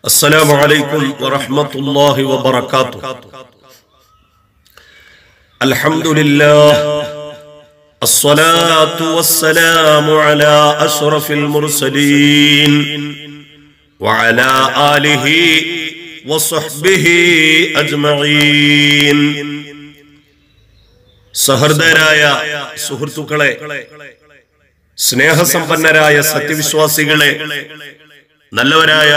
السلام عليكم ورحمة الله وبركاته الحمد لله الصلاة والسلام على أشرف المرسلين وعلى آله وصحبه أجمعين സഹൃദയരായ സുഹൃത്തുക്കളെ സ്നേഹസമ്പന്നരായ സത്യവിശ്വാസികളെ നല്ലവരായ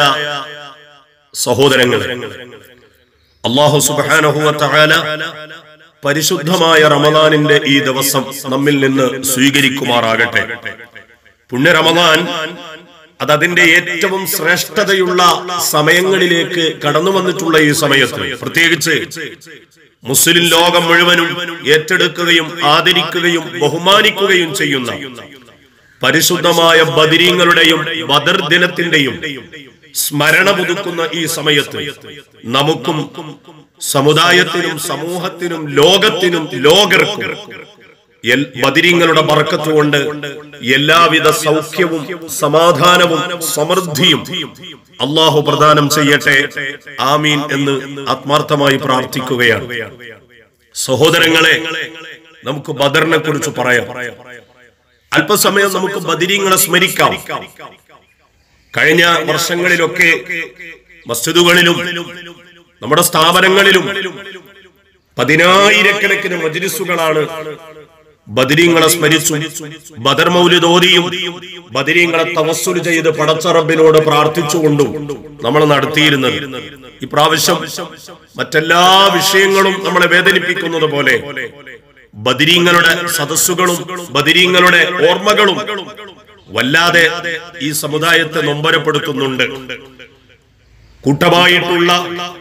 സഹോദരങ്ങളെ അള്ളാഹു സുബാനഹുവ തആല പരിശുദ്ധമായ റമദാനിന്റെ ഈ ദിവസം നമ്മിൽ നിന്ന് സ്വീകരിക്കുമാറാകട്ടെ പുണ്യ റമദാൻ അത് അതിന്റെ ഏറ്റവും ശ്രേഷ്ഠതയുള്ള സമയങ്ങളിലേക്ക് കടന്നു വന്നിട്ടുള്ള ഈ സമയത്ത് പ്രത്യേകിച്ച് മുസ്ലിം ലോകം മുഴുവനും ഏറ്റെടുക്കുകയും ആദരിക്കുകയും ബഹുമാനിക്കുകയും ചെയ്യുന്ന പരിശുദ്ധമായ ബദിരീങ്ങളുടെയും ബദർ ദിനത്തിന്റെയും സ്മരണ പുതുക്കുന്ന ഈ സമയത്ത് നമുക്കും സമുദായത്തിനും സമൂഹത്തിനും ലോകത്തിനും ലോകർക്കും എൽ- ബദിരീങ്ങളുടെ ബർക്കത്ത് കൊണ്ട് എല്ലാവിധ സൗഖ്യവും സമാധാനവും സമൃദ്ധിയും അള്ളാഹു പ്രദാനം ചെയ്യട്ടെ ആമീൻ എന്ന് ആത്മാർത്ഥമായി പ്രാർത്ഥിക്കുകയാണ് സഹോദരങ്ങളെ നമുക്ക് ബദറിനെ കുറിച്ച് പറയാം അല്പസമയം നമുക്ക് ബദിരീങ്ങളെ സ്മരിക്കാം കഴിഞ്ഞ വർഷങ്ങളിലൊക്കെ മസ്ജിദുകളിലും നമ്മുടെ സ്ഥാപനങ്ങളിലും പതിനായിരക്കണക്കിന് മജ്ലിസുകളാണ് ബദരീങ്ങളെ സ്മരിച്ചു ബദർ മൗലിദ് ഓതിയും ബദരീങ്ങളെ തവസ്സുൽ ചെയ്ത് പടച്ചറബിനോട് പ്രാർത്ഥിച്ചുകൊണ്ടും നമ്മൾ നടത്തിയിരുന്നത് ഇപ്രാവശ്യം മറ്റെല്ലാ വിഷയങ്ങളും നമ്മളെ വേദനിപ്പിക്കുന്നത് പോലെ ബദിരീങ്ങളുടെ സദസ്സുകളും ബദിരീങ്ങളുടെ ഓർമ്മകളും വല്ലാതെ ഈ സമുദായത്തെ നൊമ്പരപ്പെടുത്തുന്നുണ്ട് കൂട്ടമായിട്ടുള്ള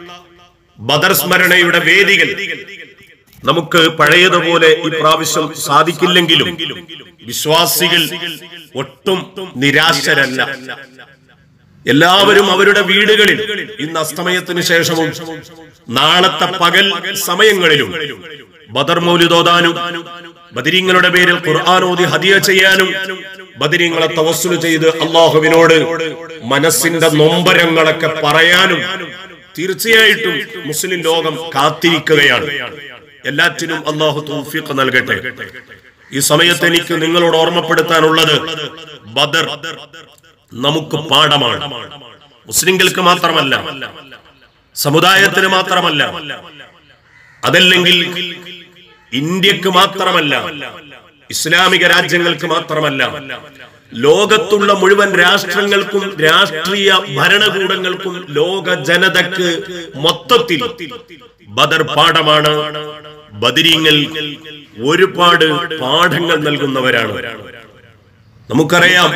ബദർ സ്മരണയുടെ വേദികൾ നമുക്ക് പഴയതുപോലെ ഈ പ്രാവശ്യം സാധിക്കില്ലെങ്കിലും വിശ്വാസികൾ ഒട്ടും നിരാശരല്ല എല്ലാവരും അവരുടെ വീടുകളിൽ ഇന്ന് അസ്തമയത്തിന് ശേഷവും നാളത്തെ പകൽ സമയങ്ങളിലും ബദർ മൗലിദോദാനും ബദിരീങ്ങളുടെ പേരിൽ ഖുർആൻ ഓതി ഹദിയ ചെയ്യാനും ബദിരീങ്ങളെ തവസ്സുൽ ചെയ്ത് അള്ളാഹുവിനോട് മനസ്സിന്റെ നൊമ്പരങ്ങളൊക്കെ പറയാനും തീർച്ചയായിട്ടും മുസ്ലിം ലോകം കാത്തിരിക്കുകയാണ് എല്ലാറ്റിനും അള്ളാഹു തൗഫീഖ് നൽകട്ടെ ഈ സമയത്ത് എനിക്ക് നിങ്ങളോട് ഓർമ്മപ്പെടുത്താനുള്ളത് ബദർ നമുക്ക് പാഠമാണ് മുസ്ലിങ്ങൾക്ക് മാത്രമല്ല സമുദായത്തിന് മാത്രമല്ല അതല്ലെങ്കിൽ ഇന്ത്യക്ക് മാത്രമല്ല ഇസ്ലാമിക രാജ്യങ്ങൾക്ക് മാത്രമല്ല ലോകത്തുള്ള മുഴുവൻ രാഷ്ട്രങ്ങൾക്കും രാഷ്ട്രീയ ഭരണകൂടങ്ങൾക്കും ലോക ജനതക്ക് മൊത്തത്തിൽ ബദർ പാഠമാണ് ബദരീങ്ങൾ ഒരുപാട് പാഠങ്ങൾ നൽകുന്നവരാണ് നമുക്കറിയാം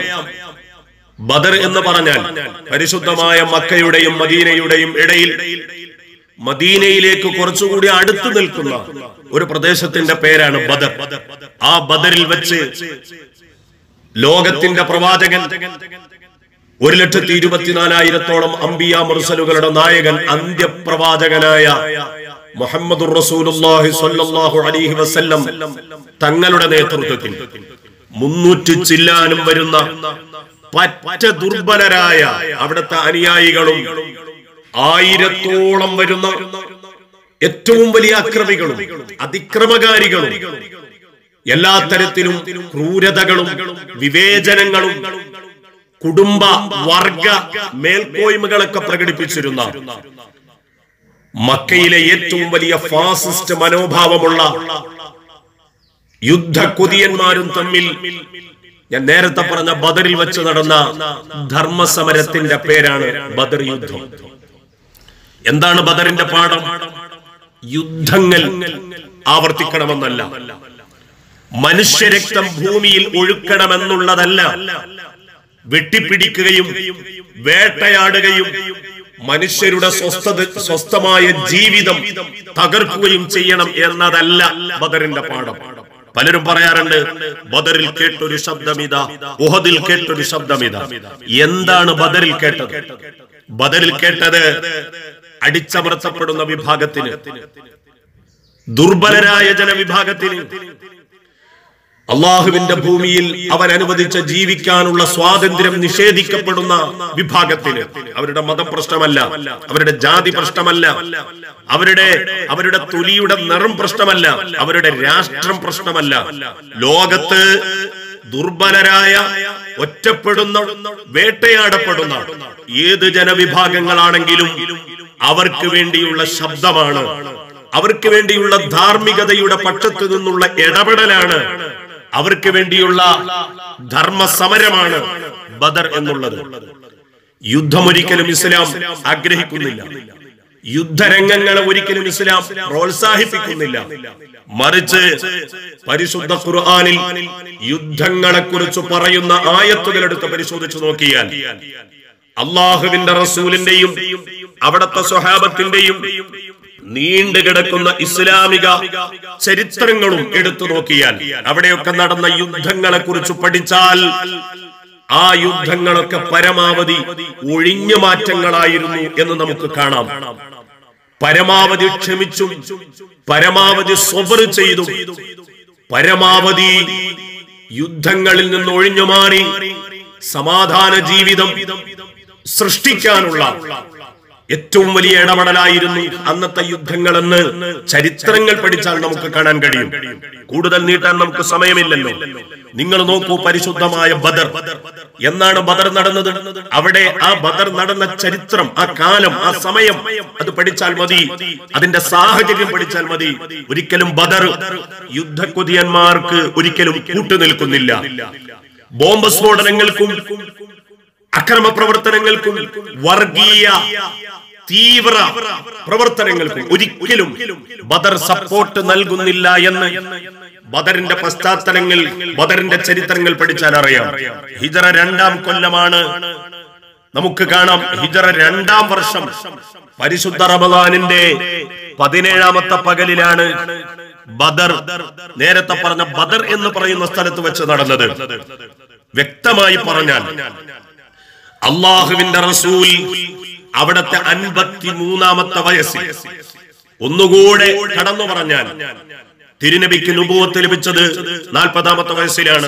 ബദർ എന്ന് പറഞ്ഞാൽ പരിശുദ്ധമായ മക്കയുടെയും മദീനയുടെയും ഇടയിൽ മദീനയിലേക്ക് കുറച്ചുകൂടി അടുത്തു നിൽക്കുന്ന ഒരു പ്രദേശത്തിന്റെ പേരാണ് ബദർ ആ ബദറിൽ വെച്ച് ലോകത്തിന്റെ പ്രവാചകൻ ഒരു ലക്ഷത്തി ഇരുപത്തിനാലായിരത്തോളം അംബിയ മുർസലുകളുടെ നായകൻ അന്ത്യപ്രവാചകനായ മുഹമ്മദ് റസൂലുള്ളാഹി സ്വല്ലല്ലാഹു അലൈഹി വസല്ലം തങ്ങളുടെ നേതൃത്വത്തിൽ മുന്നൂറ്റി ചില്ലാനും വരുന്ന പറ്റ ദുർബലരായ അവിടുത്തെ അനുയായികളും ആയിരത്തോളം വരുന്ന ഏറ്റവും വലിയ അക്രമികളും അതിക്രമകാരികളും എല്ലാ തരത്തിലും ക്രൂരതകളും വിവേചനങ്ങളും കുടുംബ വർഗ മേൽക്കോയ്മകളൊക്കെ പ്രകടിപ്പിച്ചിരുന്ന മക്കയിലെ ഏറ്റവും വലിയ ഫാസിസ്റ്റ് മനോഭാവമുള്ള യുദ്ധക്കുതിയന്മാരും തമ്മിൽ ഞാൻ നേരത്തെ പറഞ്ഞ ബദറിൽ വെച്ച് നടന്ന ധർമ്മസമരത്തിന്റെ പേരാണ് ബദർ യുദ്ധം എന്താണ് ബദറിന്റെ പാഠം യുദ്ധങ്ങൾ ആവർത്തിക്കണമെന്നല്ല മനുഷ്യരക്തം ഭൂമിയിൽ ഒഴുക്കണമെന്നുള്ളതല്ല വെട്ടിപ്പിടിക്കുകയും വേട്ടയാടുകയും മനുഷ്യരുടെ സ്വസ്ഥത സ്വസ്ഥമായ ജീവിതം തകർക്കുകയും ചെയ്യണം എന്നതല്ല ബദറിന്റെ പാഠം പലരും പറയാറുണ്ട് ബദറിൽ കേട്ടൊരു ശബ്ദമിത ഉഹദിൽ കേട്ടൊരു ശബ്ദമിത എന്താണ് ബദറിൽ കേട്ടത് ബദറിൽ കേട്ടത് അടിച്ചമർത്തപ്പെടുന്ന വിഭാഗത്തിന് ദുർബലരായ ജനവിഭാഗത്തിന് അള്ളാഹുവിന്റെ ഭൂമിയിൽ അവൻ അനുവദിച്ച ജീവിക്കാനുള്ള സ്വാതന്ത്ര്യം നിഷേധിക്കപ്പെടുന്ന വിഭാഗത്തിന് അവരുടെ മതം പ്രശ്നമല്ല അവരുടെ ജാതി പ്രശ്നമല്ല അവരുടെ അവരുടെ തൊലിയുടെ നിറം പ്രശ്നമല്ല അവരുടെ രാഷ്ട്രം പ്രശ്നമല്ല ലോകത്ത് ദുർബലരായ ഒറ്റപ്പെടുന്ന വേട്ടയാടപ്പെടുന്ന ഏത് ജനവിഭാഗങ്ങളാണെങ്കിലും അവർക്ക് വേണ്ടിയുള്ള ശബ്ദമാണ് അവർക്ക് വേണ്ടിയുള്ള ധാർമ്മികതയുടെ പക്ഷത്തു നിന്നുള്ള ഇടപെടലാണ് അവർക്ക് വേണ്ടിയുള്ള ധർമ്മസമരമാണ് ബദർ എന്നുള്ളത് യുദ്ധമൊരിക്കലും ഇസ്ലാം ആഗ്രഹിക്കുന്നില്ല യുദ്ധരംഗങ്ങളെ ഒരിക്കലും ഇസ്ലാം പ്രോത്സാഹിപ്പിക്കുന്നില്ല മറിച്ച് പരിശുദ്ധ ഖുർആനിൽ യുദ്ധങ്ങളെ കുറിച്ച് പറയുന്ന ആയത്തുകൾ എടുത്ത് പരിശോധിച്ചു നോക്കിയാൽ അള്ളാഹുവിന്റെ റസൂലിന്റെയും അവിടത്തെ സ്വഹാബത്തിന്റെയും നീണ്ടു കിടക്കുന്ന ഇസ്ലാമിക ചരിത്രങ്ങളും എടുത്തു നോക്കിയാൽ അവിടെയൊക്കെ നടന്ന യുദ്ധങ്ങളെ കുറിച്ച് പഠിച്ചാൽ ആ യുദ്ധങ്ങളൊക്കെ പരമാവധി ഒഴിഞ്ഞു മാറ്റങ്ങളായിരുന്നു എന്ന് നമുക്ക് കാണാം പരമാവധി ക്ഷമിച്ചും പരമാവധി സ്വബർ ചെയ്തും പരമാവധി യുദ്ധങ്ങളിൽ നിന്ന് ഒഴിഞ്ഞു മാറി സമാധാന ജീവിതം സൃഷ്ടിക്കാനുള്ള ഏറ്റവും വലിയ ഇടപെടലായിരുന്നു അന്നത്തെ യുദ്ധങ്ങളെന്ന് ചരിത്രങ്ങൾ പഠിച്ചാൽ നമുക്ക് കാണാൻ കഴിയും കൂടുതൽ നീട്ടാൻ നമുക്ക് സമയമില്ലല്ലോ നിങ്ങൾ നോക്കൂ പരിശുദ്ധമായ ബദർ എന്നാണ് ബദർ നടന്നത് അവിടെ ആ ബദർ നടന്ന ചരിത്രം ആ കാലം ആ സമയം അത് പഠിച്ചാൽ മതി അതിന്റെ സാഹചര്യം പഠിച്ചാൽ മതി ഒരിക്കലും ബദർ യുദ്ധക്കുതിയന്മാർക്ക് ഒരിക്കലും കൂട്ടുനിൽക്കുന്നില്ല ബോംബ് സ്ഫോടനങ്ങൾക്കും അക്രമ പ്രവർത്തനങ്ങൾക്കും വർഗീയ തീവ്ര പ്രവർത്തനങ്ങൾക്കും ഒരിക്കലും ബദർ സപ്പോർട്ട് നൽകുന്നില്ല എന്ന് ബദറിന്റെ പശ്ചാത്തലങ്ങൾ ബദറിന്റെ ചരിത്രങ്ങൾ പഠിച്ചാൽ അറിയാം ഹിജറ രണ്ടാം കൊല്ലമാണ് നമുക്ക് കാണാം ഹിജറ രണ്ടാം വർഷം പരിശുദ്ധ റമദാനിന്റെ പതിനേഴാമത്തെ പകലിലാണ് ബദർ നേരത്തെ പറഞ്ഞ ബദർ എന്ന് പറയുന്ന സ്ഥലത്ത് വെച്ച് നടന്നത് വ്യക്തമായി പറഞ്ഞാൽ അള്ളാഹുവിന്റെ റസൂൽ അവിടത്തെ അൻപത്തി മൂന്നാമത്തെ വയസ്സിൽ ഒന്നുകൂടെ കടന്നു പറഞ്ഞാൽ തിരുനബിക്ക് നുപൂവത്ത് ലഭിച്ചത് നാൽപ്പതാമത്തെ വയസ്സിലാണ്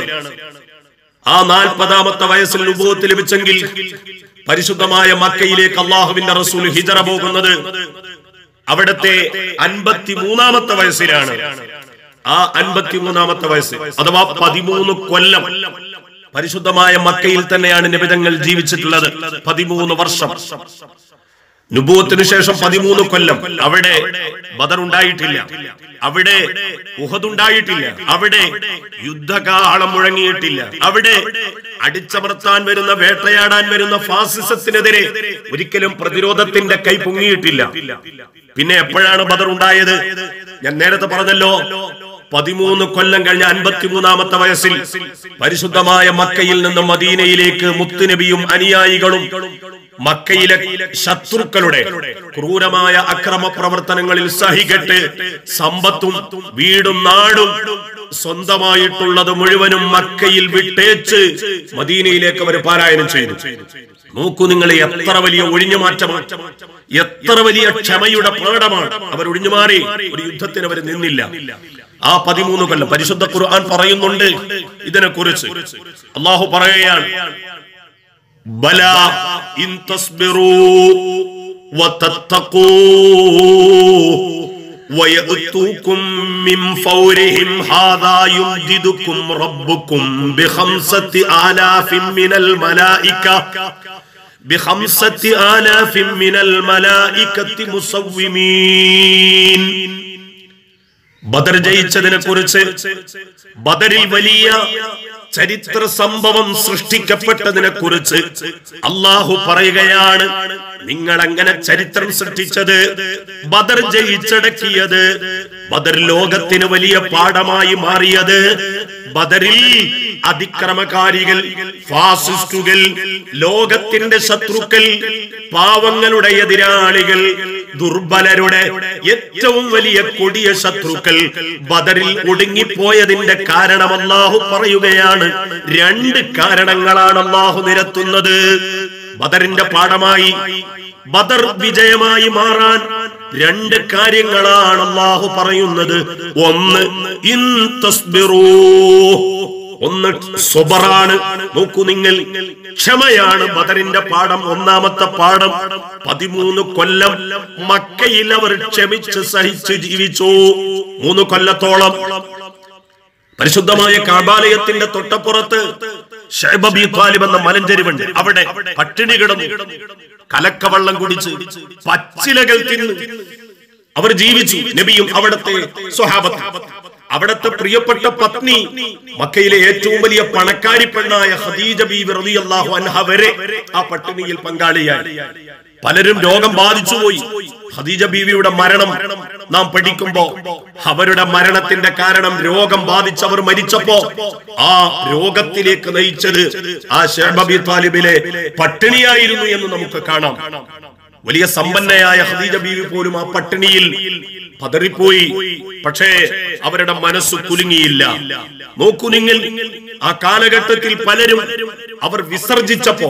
ആ നാൽപ്പതാമത്തെ വയസ്സിൽ നുപൂവത്ത് ലഭിച്ചെങ്കിൽ പരിശുദ്ധമായ മക്കയിലേക്ക് അള്ളാഹുവിന്റെ റസൂൽ ഹിജറ പോകുന്നത് അവിടത്തെ അൻപത്തി മൂന്നാമത്തെ വയസ്സിലാണ് ആ അൻപത്തി മൂന്നാമത്തെ വയസ്സ് അഥവാ പതിമൂന്ന് കൊല്ലം പരിശുദ്ധമായ മക്കയിൽ തന്നെയാണ് നിബിതങ്ങൾ ജീവിച്ചിട്ടുള്ളത് പതിമൂന്ന് വർഷം നുബൂത്തിന് ശേഷം പതിമൂന്ന് കൊല്ലം അവിടെ ബദർ ഉണ്ടായിട്ടില്ല അവിടെ ഉഹദ് ഉണ്ടായിട്ടില്ല അവിടെ യുദ്ധകാളം മുഴങ്ങിയിട്ടില്ല അവിടെ അടിച്ചമർത്താൻ വരുന്ന വേട്ടയാടാൻ വരുന്ന ഫാസിസത്തിനെതിരെ ഒരിക്കലും പ്രതിരോധത്തിന്റെ കൈ പൊങ്ങിയിട്ടില്ല പിന്നെ എപ്പോഴാണ് ബദർ ഉണ്ടായത് ഞാൻ നേരത്തെ പറഞ്ഞല്ലോ പതിമൂന്ന് കൊല്ലം കഴിഞ്ഞ അൻപത്തിമൂന്നാമത്തെ വയസ്സിൽ പരിശുദ്ധമായ മക്കയിൽ നിന്ന് മദീനയിലേക്ക് മുത്തുനബിയും അനുയായികളും മക്കയിലെ ശത്രുക്കളുടെ ക്രൂരമായ അക്രമ പ്രവർത്തനങ്ങളിൽ സഹികെട്ട് സമ്പത്തും വീടും നാടും സ്വന്തമായിട്ടുള്ളത് മുഴുവനും മക്കയിൽ വിട്ടേച്ച് മദീനയിലേക്ക് അവർ പാരായണം ചെയ്തു നോക്കൂ നിങ്ങൾ എത്ര വലിയ ഒഴിഞ്ഞു മാറ്റമാണ് എത്ര വലിയ ക്ഷമയുടെ പാഠമാണ് അവർ ഒഴിഞ്ഞുമാറി ഒരു യുദ്ധത്തിന് അവർ നിന്നില്ല ആ പതിമൂന്ന് കൊല്ലം പരിശുദ്ധ ഖുർആൻ പറയുന്നുണ്ട് ഇതിനെ കുറിച്ച് അള്ളാഹു പറയുകയാണ് ബല ഇൻ തസ്ബിറൂ വതത്തഖൂ ويأتوكم من فورهم هذا يمددكم ربكم بخمسة آلاف من الملائكة بخمسة آلاف من الملائكة مسومين ബദർ ജയിച്ചതിനെ കുറിച്ച് ബദറിൽ വലിയ ചരിത്ര സംഭവം സൃഷ്ടിക്കപ്പെട്ടതിനെ കുറിച്ച് അള്ളാഹു പറയുകയാണ് നിങ്ങൾ അങ്ങനെ ചരിത്രം സൃഷ്ടിച്ചത് ബദർ ജയിച്ചടക്കിയത് ബദർ ലോകത്തിന് വലിയ പാഠമായി മാറിയത് ബദറിൽ അതിക്രമകാരികൾ ഫാസിസ്റ്റുകൾ ലോകത്തിന്റെ ശത്രുക്കൾ പാവങ്ങളുടെ എതിരാളികൾ ദുർബലരുടെ ഏറ്റവും വലിയ കൊടിയ ശത്രുക്കൾ ബദറിൽ ഒടുങ്ങിപ്പോയതിന്റെ കാരണം അള്ളാഹു പറയുകയാണ് രണ്ട് കാരണങ്ങളാണ് അള്ളാഹു നിരത്തുന്നത് ബദറിന്റെ പാഠമായി ബദർ വിജയമായി മാറാൻ രണ്ട് കാര്യങ്ങളാണ് അള്ളാഹു പറയുന്നത് ഒന്ന് ഇൻ തസ്ബിറൂ ഒന്ന് സ്വബറാണ് നോക്കൂ നിങ്ങൾ ക്ഷമയാണ് ബദറിന്റെ പാഠം ഒന്നാമത്തെ പാഠം പതിമൂന്ന് കൊല്ലം മക്കയിൽ അവർ ക്ഷമിച്ച് സഹിച്ച് ജീവിച്ചു മൂന്ന് കൊല്ലത്തോളം പരിശുദ്ധമായ കാബാലയത്തിന്റെ തൊട്ടപ്പുറത്ത് ഷൈബബി താലിബ് എന്ന മലഞ്ചെരിവുണ്ട് അവിടെ പട്ടിണി കിടന്നു കലക്കവെള്ളം കുടിച്ച് പച്ചിലകൾ തിന്ന് അവർ ജീവിച്ചു നബിയും അവിടത്തെ സ്വഹാബത്ത് അവിടത്തെ പ്രിയപ്പെട്ട പത്നി മക്കയിലെ ഏറ്റവും വലിയ പണക്കാരി പെണ്ണായ ഖദീജ ബീവി റളിയല്ലാഹു അൻഹ വരെ ആ പട്ടിണിയിൽ പങ്കാളിയായി പലരും രോഗം ബാധിച്ചുപോയി ഖദീജ ബീവിയുടെ മരണം നാം പഠിക്കുമ്പോ അവരുടെ മരണത്തിന്റെ കാരണം രോഗം ബാധിച്ചവർ മരിച്ചപ്പോ ആ രോഗത്തിലേക്ക് നയിച്ചത് ആ ഷേബബി താലിബിലെ പട്ടിണിയായിരുന്നു എന്ന് നമുക്ക് കാണാം വലിയ സമ്പന്നയായ ഖദീജ ബീവി പോലും ആ പട്ടിണിയിൽ പതറിപ്പോയി പക്ഷേ അവരുടെ മനസ്സ് കുലുങ്ങിയില്ല നോക്കൂ നിങ്ങൾ ആ കാലഘട്ടത്തിൽ പലരും അവർ വിസർജിച്ചപ്പോ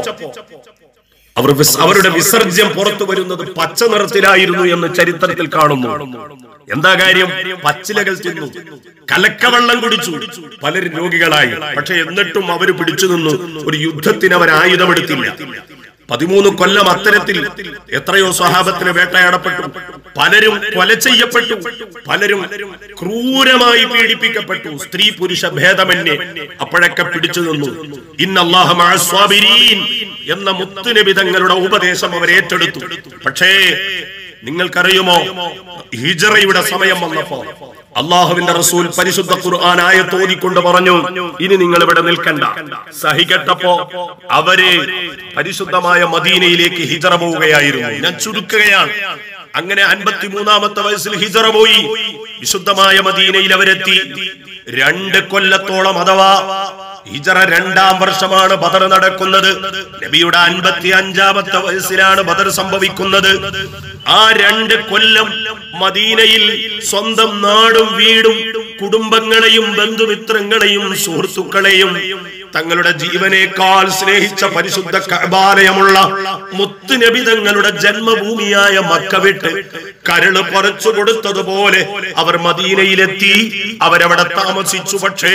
അവർ വിസ്- അവരുടെ വിസർജ്യം പുറത്തു വരുന്നത് പച്ച നിറത്തിലായിരുന്നു എന്ന് ചരിത്രത്തിൽ കാണുന്നു എന്താ കാര്യം പച്ചിലകൾ തിന്നു കലക്കവെള്ളം കുടിച്ചു പലരും രോഗികളായി പക്ഷെ എന്നിട്ടും അവർ പിടിച്ചു നിന്നു ഒരു യുദ്ധത്തിന് അവർ ആയുധമെടുത്തില്ല പതിമൂന്ന് കൊല്ലം അത്തരത്തിൽ എത്രയോ സ്വഹാബത്തിന് വേട്ടയാടപ്പെട്ടു പലരും കൊല ചെയ്യപ്പെട്ടു പലരും ക്രൂരമായി പീഡിപ്പിക്കപ്പെട്ടു സ്ത്രീ പുരുഷ ഭേദമന്യേ അപ്പോഴൊക്കെ പിടിച്ചു നിന്നു ഇന്നല്ലാഹ മഅ സ്വാബിരീൻ എന്ന മുത്തുനബി തങ്ങളുടെ ഉപദേശം അവർ ഏറ്റെടുത്തു പക്ഷേ നിങ്ങൾക്കറിയുമോ ഹിജറയുടെ സമയം വന്നപ്പോ അള്ളാഹുവിന്റെ റസൂൽ പരിശുദ്ധ ഖുർആൻ ആയത്ത് ഓതിക്കൊണ്ട് പറഞ്ഞു ഇനി നിങ്ങൾ ഇവിടെ നിൽക്കണ്ട സഹികെട്ടപ്പോ അവര് പരിശുദ്ധമായ മദീനയിലേക്ക് ഹിജറ പോവുകയായിരുന്നു ഞാൻ ചുരുക്കുകയാണ് അങ്ങനെ അൻപത്തി മൂന്നാമത്തെ വയസ്സിൽ ഹിജറ പോയി വിശുദ്ധമായ മദീനയിൽ അവരെത്തി രണ്ട് കൊല്ലത്തോളം അഥവാ ഹിജറ രണ്ടാം വർഷമാണ് ബദർ നടക്കുന്നത് നബിയുടെ അൻപത്തി അഞ്ചാമത്തെ വയസ്സിലാണ് ബദർ സംഭവിക്കുന്നത് ആ രണ്ട് കൊല്ലം മദീനയിൽ സ്വന്തം നാടും വീടും കുടുംബങ്ങളെയും ബന്ധുമിത്രങ്ങളെയും സുഹൃത്തുക്കളെയും തങ്ങളുടെ ജീവനേക്കാൾ സ്നേഹിച്ച പരിശുദ്ധ കബാലയമുള്ള മുത്തുനബി തങ്ങളുടെ ജന്മഭൂമിയായ മക്ക വിട്ട് കരള് പറിച്ചു കൊടുത്തതുപോലെ അവർ മദീനയിലെത്തി അവരവിടെ താമസിച്ചു പക്ഷേ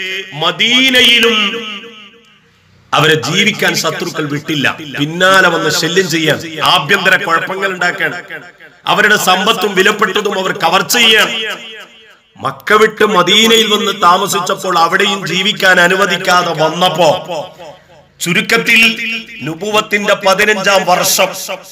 മദീനയിലും അവരെ ജീവിക്കാൻ ശത്രുക്കൾ വിട്ടില്ല പിന്നാലെ വന്ന് ശല്യം ചെയ്യാൻ ആഭ്യന്തര കുഴപ്പങ്ങൾ ഉണ്ടാക്കാൻ അവരുടെ സമ്പത്തും വിലപ്പെട്ടതും അവർ കവർച്ച ചെയ്യാൻ മക്ക വിട്ട് മദീനയിൽ വന്ന് താമസിച്ചപ്പോൾ അവിടെയും ജീവിക്കാൻ അനുവദിക്കാതെ വന്നപ്പോ ചുരുക്കത്തിൽ നുപുവത്തിന്റെ പതിനഞ്ചാം വർഷം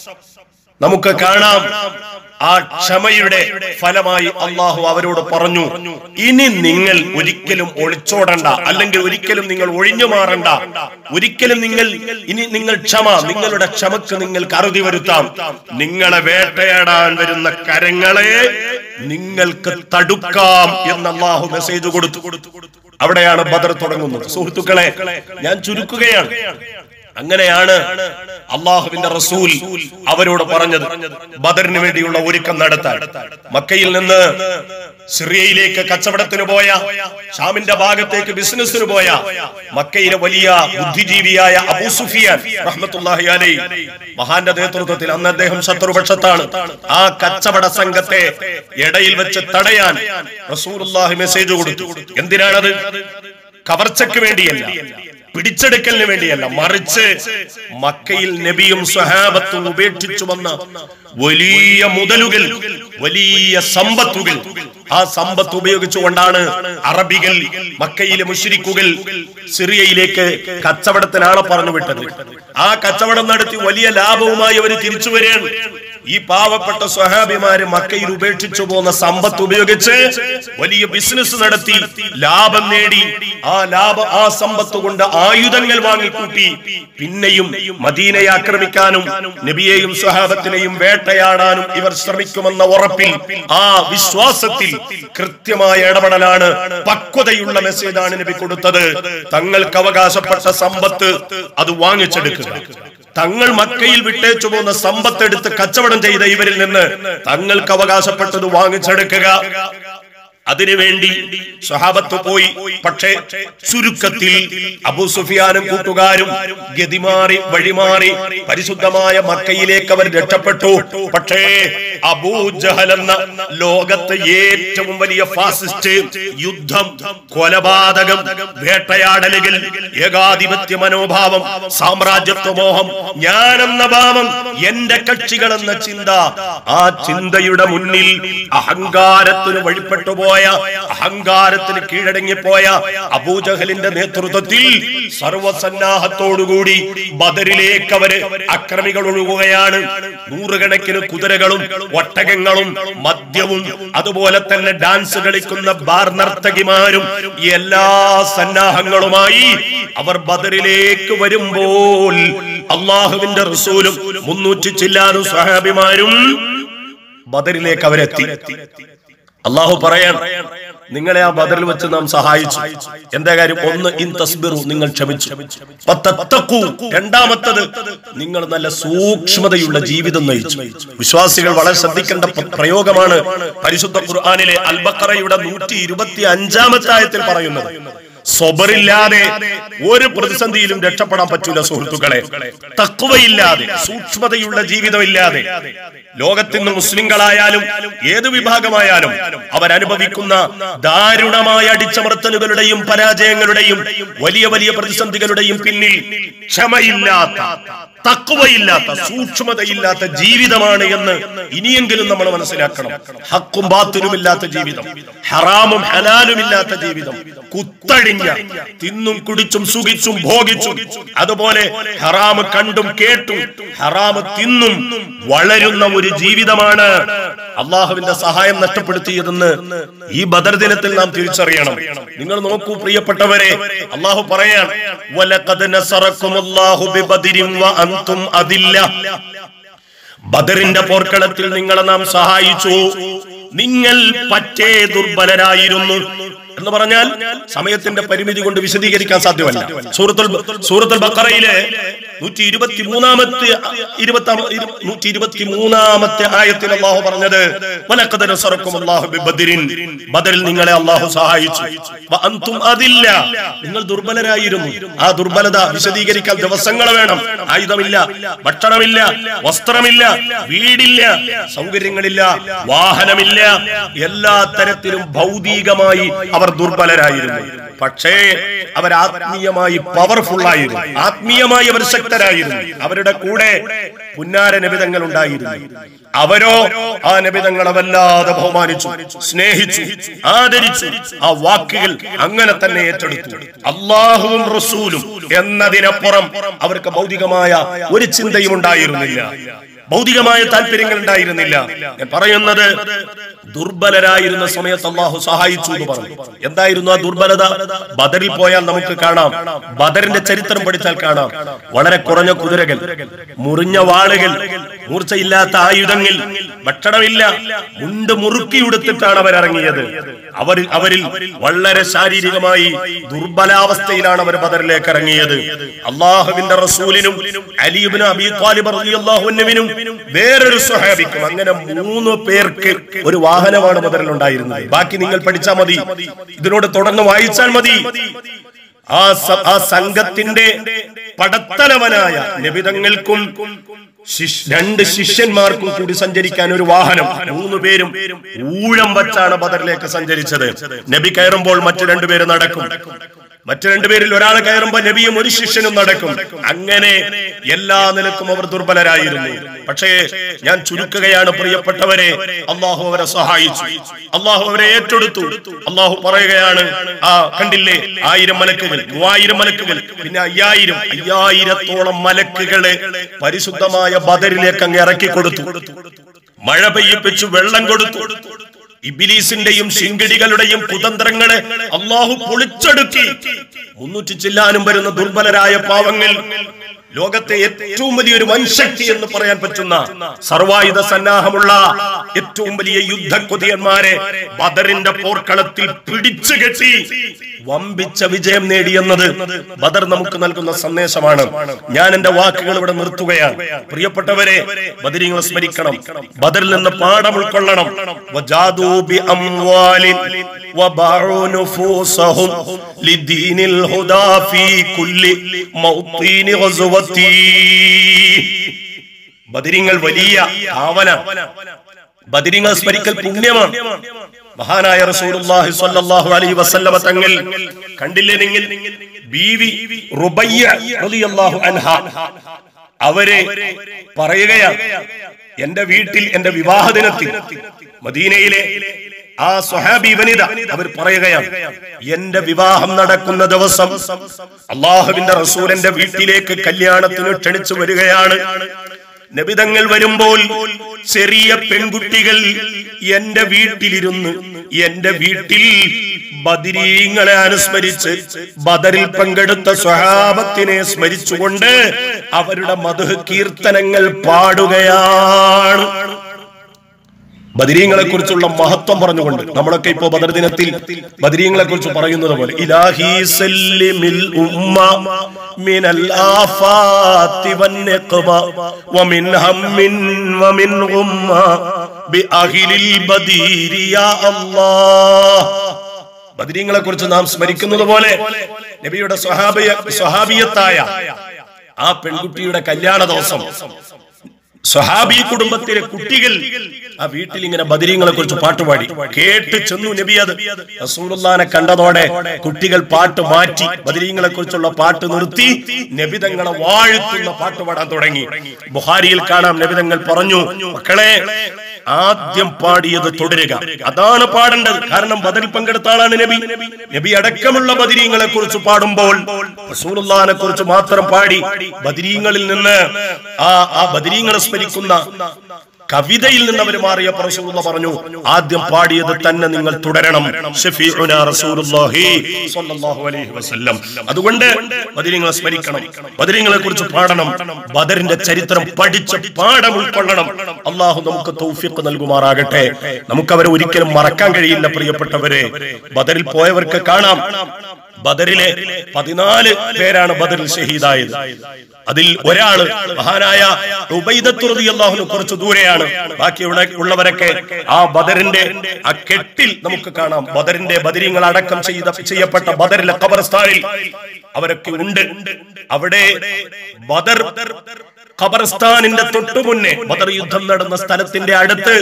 നമുക്ക് കാണാം ആ ക്ഷമയുടെ ഫലമായി അള്ളാഹു അവരോട് പറഞ്ഞു ഇനി നിങ്ങൾ ഒരിക്കലും ഒളിച്ചോടണ്ട അല്ലെങ്കിൽ ഒരിക്കലും നിങ്ങൾ ഒഴിഞ്ഞു മാറണ്ട ഒരിക്കലും നിങ്ങൾ ഇനി നിങ്ങൾ ക്ഷമ നിങ്ങളുടെ ക്ഷമക്ക് നിങ്ങൾക്ക് അറുതി വരുത്താം നിങ്ങളെ വേട്ടയാടാൻ വരുന്ന കരങ്ങളെ നിങ്ങൾക്ക് തടുക്കാം എന്ന് അള്ളാഹു മെസ്സേജ് കൊടുത്തു അവിടെയാണ് ബദർ തുടങ്ങുന്നത് സുഹൃത്തുക്കളെ ഞാൻ ചുരുക്കുകയാണ് അങ്ങനെയാണ് അള്ളാഹുവിന്റെ റസൂൽ അവരോട് പറഞ്ഞത് ബദറിന് വേണ്ടിയുള്ള ഒരുക്കം നടത്താൻ മക്കയിൽ നിന്ന് സിറിയയിലേക്ക് കച്ചവടത്തിന് പോയ ഷാമിന്റെ ഭാഗത്തേക്ക് ബിസിനസ്സിന് പോയ മക്കയിലെ വലിയ ബുദ്ധിജീവിയായ അബൂ സുഫിയാൻ റഹ്മത്തുള്ളാഹി അലൈഹി മഹാന്റെ നേതൃത്വത്തിൽ അന്ന് അദ്ദേഹം ശത്രുപക്ഷത്താണ് ആ കച്ചവട സംഘത്തെ ഇടയിൽ വെച്ച് തടയാൻ റസൂലുള്ളാഹി മെസ്സേജ് കൊടുത്തു എന്തിനാണത് കവർച്ചയ്ക്ക് വേണ്ടിയല്ല പിടിച്ചെടുക്കലിന് വേണ്ടിയല്ല മറിച്ച് മക്കയിൽ നബിയും സ്വഹാബത്തും ഉപേക്ഷിച്ചു വന്ന വലിയ മുതലുകൾ വലിയ സമ്പത്തുകൾ ആ സമ്പത്ത് ഉപയോഗിച്ചുകൊണ്ടാണ് അറബികൾ മക്കയിലെ മുഷിരിക്കുകൾ സിറിയയിലേക്ക് കച്ചവടത്തിനാളെ പറഞ്ഞു വിട്ടത് ആ കച്ചവടം നടത്തി വലിയ ലാഭവുമായി അവർ തിരിച്ചു വരികയാണ് ഈ പാവപ്പെട്ട സ്വഹാബിമാര് മക്കയിൽ ഉപേക്ഷിച്ചു പോകുന്ന സമ്പത്ത് ഉപയോഗിച്ച് വലിയ ബിസിനസ് നടത്തി ലാഭം നേടി ആ ലാഭ ആ സമ്പത്ത് കൊണ്ട് ആയുധങ്ങൾ വാങ്ങിക്കൂട്ടി പിന്നെയും മദീനയെ ആക്രമിക്കാനും നബിയെയും സ്വഹാബത്തിനെയും വേട്ടയാടാനും ഇവർ ശ്രമിക്കുമെന്ന ഉറപ്പിൽ ആ വിശ്വാസത്തിൽ കൃത്യമായ ഇടപെടലാണ് പക്വതയുള്ള മെസ്സേജാണ് നബി കൊടുത്തത് തങ്ങൾക്ക് അവകാശപ്പെട്ട സമ്പത്ത് അത് വാങ്ങിച്ചെടുക്കുക തങ്ങൾ മക്കയിൽ വിട്ടേച്ചു പോകുന്ന സമ്പത്തെടുത്ത് കച്ചവടം ചെയ്ത ഇവരിൽ നിന്ന് തങ്ങൾക്ക് അവകാശപ്പെട്ടത് വാങ്ങിച്ചെടുക്കുക അതിനുവേണ്ടി സ്വഹാബത്ത് പോയി പക്ഷേ ചുരുക്കത്തിൽ അബൂ സുഫിയാനും കൂട്ടുകാരും ഗതിമാറി വഴിമാറി പരിശുദ്ധമായ മക്കയിലേക്ക് അവർ രക്ഷപ്പെട്ടു പക്ഷേ അബൂജഹൽ എന്ന ലോകത്തെ ഏറ്റവും വലിയ ഫാസിസ്റ്റ് യുദ്ധം കൊലപാതകം വേട്ടയാടലുകൾ ഏകാധിപത്യ മനോഭാവം സാമ്രാജ്യത്വ മോഹം ഞാനെന്ന ഭാവം എന്റെ കക്ഷികൾ എന്ന ചിന്ത ആ ചിന്തയുടെ മുന്നിൽ അഹങ്കാരത്തിന് വഴിപ്പെട്ടു പോയ അഹങ്കാരത്തിന് കീഴടങ്ങിപ്പോയ അബൂജഹലിന്റെ നേതൃത്വത്തിൽ സർവസന്നാഹത്തോടുകൂടി ബദറിലേക്ക് അവര് അക്രമികൾ ഒഴുകുകയാണ് നൂറുകണക്കിന് കുതിരകളും ഒട്ടകങ്ങളും മദ്യവും അതുപോലെ തന്നെ ഡാൻസ് കളിക്കുന്ന ബാർ നർത്തകിമാരും ഈ എല്ലാ സന്നാഹങ്ങളുമായി അവർ ബദറിലേക്ക് വരുമ്പോൾ അള്ളാഹുവിന്റെ റസൂലും മുന്നൂറ്റി ചില്ലാനും സഹാബിമാരും ബദറിലേക്ക് അവരെത്തി അള്ളാഹു പറയാൻ നിങ്ങളെ ആ ബദറിൽ വെച്ച് നാം സഹായിച്ചു എന്താ കാര്യം ഒന്ന് ഇൻ തസ്ബിറു നിങ്ങൾ ക്ഷമിച്ചു വത്തത്തഖു. രണ്ടാമത്തത് നിങ്ങൾ നല്ല സൂക്ഷ്മതയുള്ള ജീവിതം നയിച്ചു വിശ്വാസികൾ വളരെ ശ്രദ്ധിക്കേണ്ട പ- പ്രയോഗമാണ് പരിശുദ്ധ ഖുർആാനിലെ അൽബക്കറയുടെ നൂറ്റി ഇരുപത്തി അഞ്ചാമത്തെ ആയത്തിൽ പറയുന്നത് സ്വബറില്ലാതെ ഒരു പ്രതിസന്ധിയിലും രക്ഷപ്പെടാൻ പറ്റൂല സുഹൃത്തുക്കളെ തക്കുവയില്ലാതെ സൂക്ഷ്മതയുള്ള ജീവിതമില്ലാതെ ലോകത്തിന്ന് മുസ്ലിങ്ങളായാലും ഏത് വിഭാഗമായാലും അവരനുഭവിക്കുന്ന ദാരുണമായ അടിച്ചമർത്തലുകളുടെയും പരാജയങ്ങളുടെയും വലിയ വലിയ പ്രതിസന്ധികളുടെയും പിന്നിൽ ക്ഷമയില്ലാത്ത തക്കുവയില്ലാത്ത സൂക്ഷ്മതയില്ലാത്ത ജീവിതമാണ് എന്ന് ഇനിയെങ്കിലും നമ്മൾ മനസ്സിലാക്കണം ഹക്കും ബാത്തിലുമില്ലാത്ത ജീവിതം ഹറാമും ഹലാലുമില്ലാത്ത ജീവിതം കുത്തഴിഞ്ഞ തിന്നും കുടിച്ചും സുഖിച്ചും ഭോഗിച്ചും അതുപോലെ ഹറാമ് കണ്ടും കേട്ടും ഹറാമ് തിന്നും വളരുന്ന ഒരു ജീവിതമാണ് അള്ളാഹുവിന്റെ സഹായം നഷ്ടപ്പെടുത്തിയതെന്ന് ഈ ബദർ ദിനത്തിൽ നാം തിരിച്ചറിയണം നിങ്ങൾ നോക്കൂ പ്രിയപ്പെട്ടവരെ അള്ളാഹു പറയാൻ വലഖദ് നസറക്കുമുല്ലാഹു ബിബദിരിൻ വഅൻതും അദില്ല ബദറിന്റെ പോർക്കളത്തിൽ നിങ്ങളെ നാം സഹായിച്ചു നിങ്ങൾ പറ്റേ ദുർബലരായിരുന്നു എന്ന് പറഞ്ഞാൽ സമയത്തിന്റെ പരിമിതി കൊണ്ട് വിശദീകരിക്കാൻ സാധ്യമല്ല സൂറത്തുൽ സൂറത്തുൽ ബക്കറയിലെ നൂറ്റി ഇരുപത്തി മൂന്നാമത്തെ ഇരുപത്തി നൂറ്റി ഇരുപത്തി മൂന്നാമത്തെ ആയത്തിൽ അള്ളാഹു പറഞ്ഞത് വലഖദ് നസറക്കും അല്ലാഹു ബിബദ്രിൻ ബദറിൽ നിങ്ങളെ അള്ളാഹു സഹായിച്ചു വ അൻതും അതില്ല നിങ്ങൾ ദുർബലരായിരുന്നു ആ ദുർബലത വിശദീകരിക്കാൻ ദിവസങ്ങൾ വേണം ആയുധമില്ല ഭക്ഷണമില്ല വസ്ത്രമില്ല വീടില്ല സൗകര്യങ്ങളില്ല വാഹനമില്ല എല്ലാ തരത്തിലും ഭൗതികമായി അവർ ദുർബലരായിരുന്നു പക്ഷേ അവർ ആത്മീയമായി പവർഫുൾ ആയിരുന്നു ആത്മീയമായി അവർ ശക്തരായിരുന്നു അവരുടെ കൂടെ പുന്നാര നബിതങ്ങൾ ഉണ്ടായിരുന്നു അവരോ ആ നബിതങ്ങളെ വല്ലാതെ ബഹുമാനിച്ചു സ്നേഹിച്ചു ആദരിച്ചു ആ വാക്കുകൾ അങ്ങനെ തന്നെ ഏറ്റെടുത്തു അള്ളാഹുവും റസൂലും എന്നതിനപ്പുറം അവർക്ക് ഭൗതികമായ ഒരു ചിന്തയും ഉണ്ടായിരുന്നില്ല ഭൗതികമായ താല്പര്യങ്ങൾ ഉണ്ടായിരുന്നില്ല ഞാൻ പറയുന്നത് ദുർബലരായിരുന്ന സമയത്ത് അള്ളാഹു സഹായിച്ചു എന്ന് പറഞ്ഞു എന്തായിരുന്നു ആ ദുർബലത ബദറിൽ പോയാൽ നമുക്ക് കാണാം ബദറിന്റെ ചരിത്രം പഠിച്ചാൽ കാണാം വളരെ കുറഞ്ഞ കുതിരകൾ മുറിഞ്ഞ വാളുകൾ മൂർച്ചയില്ലാത്ത ആയുധങ്ങൾ ഭക്ഷണമില്ല മുണ്ട് മുറുക്കി ഉടുത്തിട്ടാണ് അവർ ഇറങ്ങിയത് അവരിൽ അവരിൽ വളരെ ശാരീരികമായി ദുർബലാവസ്ഥയിലാണ് അവർ ബദറിലേക്ക് ഇറങ്ങിയത് അള്ളാഹുവിന്റെ റസൂലിനും അലീബിനും അബി താലിബ് റളിയല്ലാഹുവിനും വേറൊരു സ്വഹാബിക്കും അങ്ങനെ മൂന്ന് പേർക്ക് ഒരു വാഹനമാണ് ബദറിൽ ഉണ്ടായിരുന്നത് ബാക്കി നിങ്ങൾ പഠിച്ചാൽ മതി ഇതിനോട് തുടർന്ന് വായിച്ചാൽ മതി ആ സ- ആ സംഘത്തിന്റെ പടത്തലവനായ നിബിതങ്ങൾക്കും ശിഷ്- രണ്ട് ശിഷ്യന്മാർക്കും കൂടി സഞ്ചരിക്കാൻ ഒരു വാഹനം മൂന്ന് പേരും ഊഴം വച്ചാണ് ബദറിലേക്ക് സഞ്ചരിച്ചത് നബി കയറുമ്പോൾ മറ്റു രണ്ടുപേര് നടക്കും മറ്റു രണ്ടുപേരിൽ ഒരാൾ കയറുമ്പോൾ നബിയും ഒരു ശിഷ്യനും നടക്കും അങ്ങനെ എല്ലാ നിലക്കും അവർ ദുർബലരായിരുന്നു പക്ഷേ ഞാൻ ചുരുക്കുകയാണ് പ്രിയപ്പെട്ടവരെ അള്ളാഹു അവരെ സഹായിച്ചു അള്ളാഹു അവരെ ഏറ്റെടുത്തു അള്ളാഹു പറയുകയാണ് ആ കണ്ടില്ലേ ആയിരം മലക്കുകൾ മൂവായിരം മലക്കുകൾ പിന്നെ അയ്യായിരം അയ്യായിരത്തോളം മലക്കുകളെ പരിശുദ്ധമായ ബദറിലേക്ക് അങ്ങ് ഇറക്കി കൊടുത്തു മഴ പെയ്യിപ്പിച്ചു വെള്ളം കൊടുത്തു ഇബിലീസിന്റെയും ശിങ്കിടികളുടെയും കുതന്ത്രങ്ങളെ അള്ളാഹു പൊളിച്ചെടുക്കി മുന്നൂറ്റി ചില്ലാനും വരുന്ന ദുർബലരായ പാവങ്ങൾ ലോകത്തെ ഏറ്റവും വലിയൊരു വൻശക്തി എന്ന് പറയാൻ പറ്റുന്ന സർവായുധ സന്നാഹമുള്ള ഏറ്റവും വലിയ യുദ്ധക്കൊതിയന്മാരെ ബദറിന്റെ പോർക്കളത്തിൽ പിടിച്ചു കെട്ടി വമ്പിച്ച വിജയം നേടിയെന്നത് ബദർ നമുക്ക് നൽകുന്ന സന്ദേശമാണ് ഞാൻ എന്റെ വാക്കുകൾ ഇവിടെ നിർത്തുകയാണ് പ്രിയപ്പെട്ടവരെ ബദരിങ്ങൾ സ്മരിക്കണം ബദറിൽ നിന്ന് പാഠം ഉൾക്കൊള്ളണം വജാദൂ ബി അംവാലിൻ വബാഉ നുഫൂസഹും ലിദീനിൽ ഹുദാ ഫീ കുല്ലി മൗത്തീനി ഗസ്വത്തി ബദരിങ്ങൾ വലിയ ഭാവന ബദരിങ്ങൾ സ്മരിക്കൽ പുണ്യമാണ് മഹാനായ റസൂലുള്ളാഹി സ്വല്ലല്ലാഹു അലൈഹി വസല്ലമ തങ്ങൾ കണ്ടില്ലേ നിങ്ങൾ ബീവി റുബയ്യ റളിയല്ലാഹു അൻഹ അവരെ പറയുകയാണ് എന്റെ വീട്ടിൽ എന്റെ വിവാഹ ദിനത്തിൽ മദീനയിലെ ആ സ്വഹാബി വനിത അവർ പറയുകയാണ് എന്റെ വിവാഹം നടക്കുന്ന ദിവസം അള്ളാഹുവിന്റെ റസൂലിന്റെ വീട്ടിലേക്ക് കല്യാണത്തിന് ക്ഷണിച്ചു വരികയാണ് നബിതങ്ങൾ വരുമ്പോൾ ചെറിയ പെൺകുട്ടികൾ എന്റെ വീട്ടിലിരുന്ന് എന്റെ വീട്ടിൽ ബദിരീങ്ങളെ അനുസ്മരിച്ച് ബദറിൽ പങ്കെടുത്ത സ്വഹാബത്തിനെ സ്മരിച്ചുകൊണ്ട് അവരുടെ മധു കീർത്തനങ്ങൾ പാടുകയാണ് ബദരീങ്ങളെ കുറിച്ചുള്ള മഹത്വം പറഞ്ഞുകൊണ്ട് നമ്മളൊക്കെ ഇപ്പോ ബദർ ദിനത്തിൽ ബദരീങ്ങളെ കുറിച്ച് പറയുന്നത് പോലെ ഇലാഹി സല്ലിമിൽ ഉമ്മ മിനൽ ആഫാത്തി വന്നിഖ്മ വമിൻ ഹമ്മിൻ വമിൻ ഉമ്മ ബിഅഹ്ലിൽ ബദീരി യാ അല്ലാഹ് ബദരീങ്ങളെ കുറിച്ച് നാം സ്മരിക്കുന്നത് പോലെ നബിയുടെ സ്വഹാബിയ സ്വഹാബിയത്തായ ആ പെൺകുട്ടിയുടെ കല്യാണ ദിവസം സ്വഹാബി കുടുംബത്തിലെ കുട്ടികൾ ആ വീട്ടിൽ ഇങ്ങനെ ബദരീങ്ങളെ കുറിച്ച് പാട്ടുപാടി കേട്ട് ചെന്നു നബി അത് റസൂലുള്ളാനെ കണ്ടതോടെ കുട്ടികൾ പാട്ട് മാറ്റി ബദരീങ്ങളെ കുറിച്ചുള്ള പാട്ട് നിർത്തി നബിതങ്ങളെ വാഴ്ത്തുന്ന പാട്ട് പാടാൻ തുടങ്ങി ബുഹാരിയിൽ കാണാം നബിതങ്ങൾ പറഞ്ഞു മക്കളെ ആദ്യം പാടിയത് തുടരുക അതാണ് പാടേണ്ടത് കാരണം ബദറിൽ പങ്കെടുത്ത ആളാണ് നബി നബി അടക്കമുള്ള ബദിരീങ്ങളെ കുറിച്ച് പാടുമ്പോൾ റസൂലുള്ളാഹിനെ കുറിച്ച് മാത്രം പാടി ബദിരീങ്ങളിൽ നിന്ന് ആ ആ ബദിരീങ്ങളെ സ്മരിക്കുന്ന കവിതയിൽ നിന്ന് അവർ മാറിയ റസൂലുള്ള പറഞ്ഞു ആദ്യം പാടിയത് തന്നെ നിങ്ങൾ തുടരണം ഷഫീഉനാ റസൂലുള്ളാഹി സ്വല്ലല്ലാഹു അലൈഹി വസല്ലം അതുകൊണ്ട് ബദരീങ്ങളെ സ്മരിക്കണം ബദരീങ്ങളെ കുറിച്ച് പാടണം ബദറിന്റെ ചരിത്രം പഠിച്ച് പാഠം ഉൾക്കൊള്ളണം അള്ളാഹു നമുക്ക് തൗഫീഖ് നൽകുമാറാകട്ടെ നമുക്ക് അവരെ ഒരിക്കലും മറക്കാൻ കഴിയില്ല പ്രിയപ്പെട്ടവരെ ബദറിൽ പോയവർക്ക് കാണാം ബദറിലെ പതിനാല് പേരാണ് ബദറിൽ ഷഹീദായത് അതിൽ ഒരാള് മഹാനായ അള്ളാഹുന് കുറച്ച് ദൂരെയാണ് ബാക്കിയുള്ള ഉള്ളവരൊക്കെ ആ ബദറിന്റെ ആ കെട്ടിൽ നമുക്ക് കാണാം ബദറിന്റെ ബദരീങ്ങൾ അടക്കം ചെയ്ത ചെയ്യപ്പെട്ട ബദറിലെ ഖബർസ്ഥാനിൽ അവരൊക്കെ ഉണ്ട് അവിടെ ബദർ ഖബർസ്ഥാനിന്റെ തൊട്ടു മുന്നേ ബദർ യുദ്ധം നടന്ന സ്ഥലത്തിന്റെ അടുത്ത്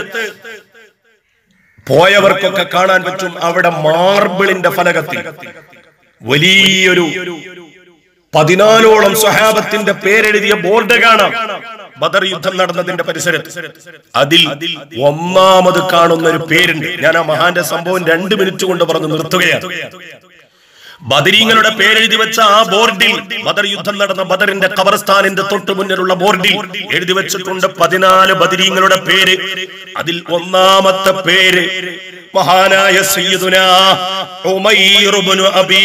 പോയവർക്കൊക്കെ കാണാൻ പറ്റും അവിടെ മാർബിളിന്റെ ഫലകത്തിൽ വലിയൊരു പതിനാലോളം സ്വഹാബത്തിന്റെ പേരെഴുതിയ ബോർഡ് കാണാം ബദർ യുദ്ധം നടന്നതിന്റെ പരിസരത്ത് അതിൽ ഒന്നാമത് കാണുന്ന ഒരു പേരുണ്ട് ഞാൻ ആ മഹാന്റെ സംഭവം രണ്ട് മിനിറ്റ് കൊണ്ട് പറഞ്ഞു നിർത്തുകയാണ് ബദരീങ്ങളുടെ പേരെഴുതി വെച്ച ആ ബോർഡിൽ ബദർ യുദ്ധം നടന്ന ബദറിന്റെ ഖബർസ്ഥാനിന്റെ തൊട്ടു മുന്നിലുള്ള ബോർഡിൽ എഴുതി വെച്ചിട്ടുണ്ട് പതിനാല് ബദരീങ്ങളുടെ പേര് അതിൽ ഒന്നാമത്തെ പേര് മഹാനായ സയ്യിദുനാ ഉമൈർ ഇബ്നു അബീ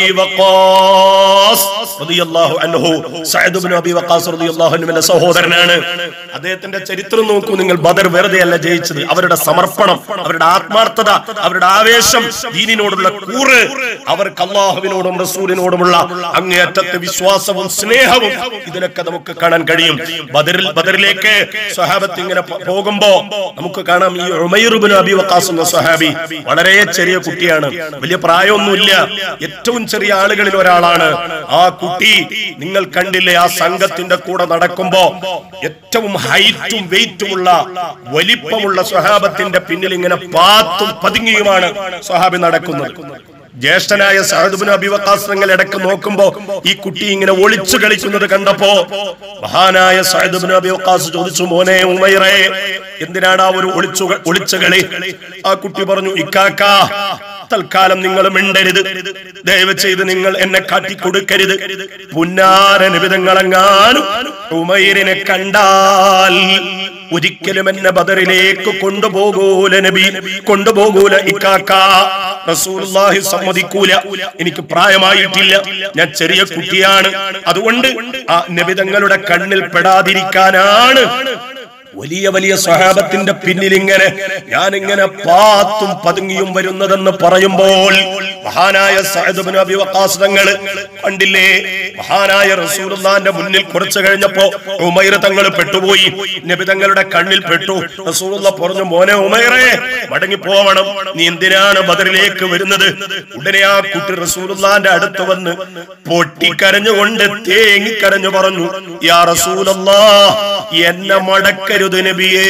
വഖാസ് റളിയല്ലാഹു അൻഹു സഅദ് ഇബ്നു അബീ വഖാസ് റളിയല്ലാഹു അൻഹുവിന്റെ സഹോദരനാണ് അദ്ദേഹത്തിന്റെ ചരിത്രം നോക്കൂ നിങ്ങൾ ബദർ വെറുതെ അല്ല ജയിച്ചത് അവരുടെ സമർപ്പണം അവരുടെ ആത്മാർത്ഥത അവരുടെ ആവേശം ദീനിനോടുള്ള കൂറ് അവർക്ക് അള്ളാഹുവിനോടും റസൂലിനോടുമുള്ള അങ്ങേയറ്റത്തെ വിശ്വാസവും സ്നേഹവും ഇതിനൊക്കെ നമുക്ക് കാണാൻ കഴിയും ബദറിൽ ബദറിലേക്ക് സ്വഹാബത്ത് ഇങ്ങനെ പോ- പോകുമ്പോ നമുക്ക് കാണാം ഈ ഉമൈർ ഇബ്നു അബീ വഖാസ് എന്ന സ്വഹാബി വളരെ ചെറിയ കുട്ടിയാണ് വലിയ പ്രായമൊന്നുമില്ല ഏറ്റവും ചെറിയ ആളുകളിൽ ഒരാളാണ് ആ കുട്ടി നിങ്ങൾ കണ്ടില്ലേ ആ സംഘത്തിന്റെ കൂടെ നടക്കുമ്പോ ഏറ്റവും ഹൈറ്റും വെയിറ്റുമുള്ള വലിപ്പമുള്ള സ്വഹാബത്തിന്റെ പിന്നിൽ ഇങ്ങനെ പാത്തും പതുങ്ങിയുമാണ് സ്വഹാബി നടക്കുന്നത് ജ്യേഷ്ഠനായ സഹദുബിന് അഭിവകാസ് നിങ്ങൾ ഇടക്ക് നോക്കുമ്പോ ഈ കുട്ടി ഇങ്ങനെ ഒളിച്ചു കളിക്കുന്നത് കണ്ടപ്പോ മഹാനായ സഹദുബിന് അഭിവകാസ് ചോദിച്ചു മോനെ ഉമൈറേ എന്തിനാണ് ആ ഒരു ഒളിച്ചു ഒളിച്ചു കളി ആ കുട്ടി പറഞ്ഞു ഇക്കാക്ക തൽക്കാലം നിങ്ങൾ മിണ്ടരുത് ദയവ് ചെയ്ത് നിങ്ങൾ എന്നെ കാട്ടിക്കൊടുക്കരുത് പുന്നാര നിബിതങ്ങളെങ്ങാനും ഉമൈറിനെ കണ്ടാൽ ഒരിക്കലും എന്നെ ബദറിലേക്ക് കൊണ്ടുപോകൂല നബി കൊണ്ടുപോകൂല ഇക്കാക്ക റസൂലുള്ളാഹി സമ്മതിക്കൂല എനിക്ക് പ്രായമായിട്ടില്ല ഞാൻ ചെറിയ കുട്ടിയാണ് അതുകൊണ്ട് ആ നബിതങ്ങളുടെ കണ്ണിൽ പെടാതിരിക്കാനാണ് വലിയ വലിയ സ്വഹാബത്തിന്റെ പിന്നിൽ ഇങ്ങനെ ഞാൻ ഇങ്ങനെ പാത്തും പതുങ്ങിയും വരുന്നതെന്ന് പറയുമ്പോൾ മഹാനായ സഅദ് ഇബ്നു അബി വഖാസ് തങ്ങൾ കണ്ടില്ലേ മഹാനായ റസൂലുള്ളാന്റെ മുന്നിൽ കുറച്ചു കഴിഞ്ഞപ്പോ ഉമൈർ തങ്ങൾ പെട്ടുപോയി നബി തങ്ങളുടെ കണ്ണിൽ പെട്ടു റസൂലുള്ള പറഞ്ഞു മോനെ ഉമൈറേ മടങ്ങി പോവണം നീ എന്തിനാണ് ബദറിലേക്ക് വരുന്നത് ഉടനെ ആ കുട്ടി റസൂലുള്ളാന്റെ അടുത്ത് വന്ന് പൊട്ടിക്കരഞ്ഞുകൊണ്ട് തേങ്ങിക്കരഞ്ഞു പറഞ്ഞു യാ റസൂലല്ലാ എന്നെ മടക്കരുത് നബിയേ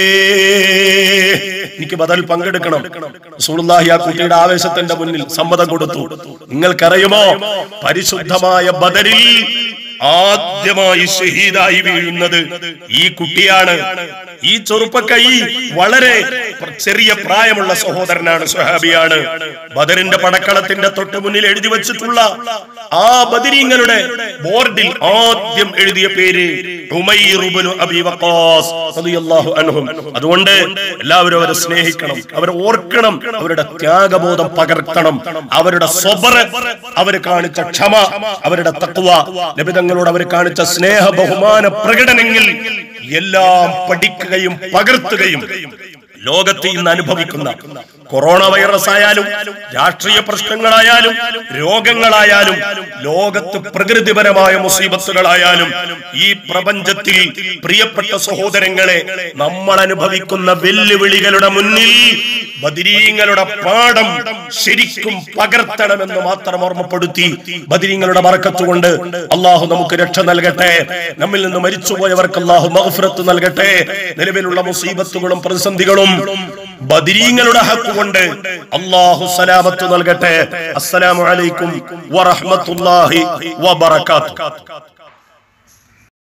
എനിക്ക് ബദൽ പങ്കെടുക്കണം റസൂലുള്ളാഹി ആ കുട്ടിയുടെ ആവേശത്തിന്റെ മുന്നിൽ സമ്മതം കൊടുത്തു നിങ്ങൾക്കറിയുമോ പരിശുദ്ധമായ ബദരിൽ ആദ്യമായി ഷഹീദായി വീഴുന്നത് ഈ കുട്ടിയാണ് ഈ ചെറുപ്പക്കൈ വളരെ ചെറിയ പ്രായമുള്ള സഹോദരനാണ് സുഹാബിയാണ് ബദറിന്റെ പടക്കളത്തിന്റെ തൊട്ട് മുന്നിൽ എഴുതി വെച്ചിട്ടുള്ള ആ ബദരീങ്ങളുടെ ബോർഡിൽ ആദ്യം എഴുതിയ പേര് ഉമൈർ ഇബ്നു അബീ വഖാസ് റളിയല്ലാഹു അൻഹും അതുകൊണ്ട് എല്ലാവരും അവരെ സ്നേഹിക്കണം അവരെ ഓർക്കണം അവരുടെ ത്യാഗബോധം പകർത്തണം അവരുടെ സ്വബർ അവർ കാണിച്ച ക്ഷമ അവരുടെ തക്വ നബിതങ്ങളോട് അവർ കാണിച്ച സ്നേഹ ബഹുമാന പ്രകടനങ്ങൾ എല്ലാം പഠിക്കുകയും പകർത്തുകയും ലോകത്ത് ഇന്ന് അനുഭവിക്കുന്ന കൊറോണ വൈറസ് ആയാലും രാഷ്ട്രീയ പ്രശ്നങ്ങളായാലും രോഗങ്ങളായാലും ലോകത്ത് പ്രകൃതിപരമായ മുസീബത്തുകളായാലും ഈ പ്രപഞ്ചത്തിൽ പ്രിയപ്പെട്ട സഹോദരങ്ങളെ നമ്മൾ അനുഭവിക്കുന്ന വെല്ലുവിളികളുടെ മുന്നിൽ ബദിരീങ്ങളുടെ പാഠം ശരിക്കും പകർത്തണമെന്ന് മാത്രം ഓർമ്മപ്പെടുത്തി ബദിരീങ്ങളുടെ മറക്കത്തുകൊണ്ട് അള്ളാഹു നമുക്ക് രക്ഷ നൽകട്ടെ നമ്മിൽ നിന്ന് മരിച്ചുപോയവർക്ക് അള്ളാഹു മഹഫ്രത്ത് നൽകട്ടെ നിലവിലുള്ള മുസീബത്തുകളും പ്രതിസന്ധികളും ബദിരീങ്ങളുടെ ഹക്കുകൊണ്ട് അള്ളാഹു സലാമത്ത് നൽകട്ടെ അസ്സലാമു അലൈക്കും വറഹ്മത്തുള്ളാഹി വബറകാതുഹു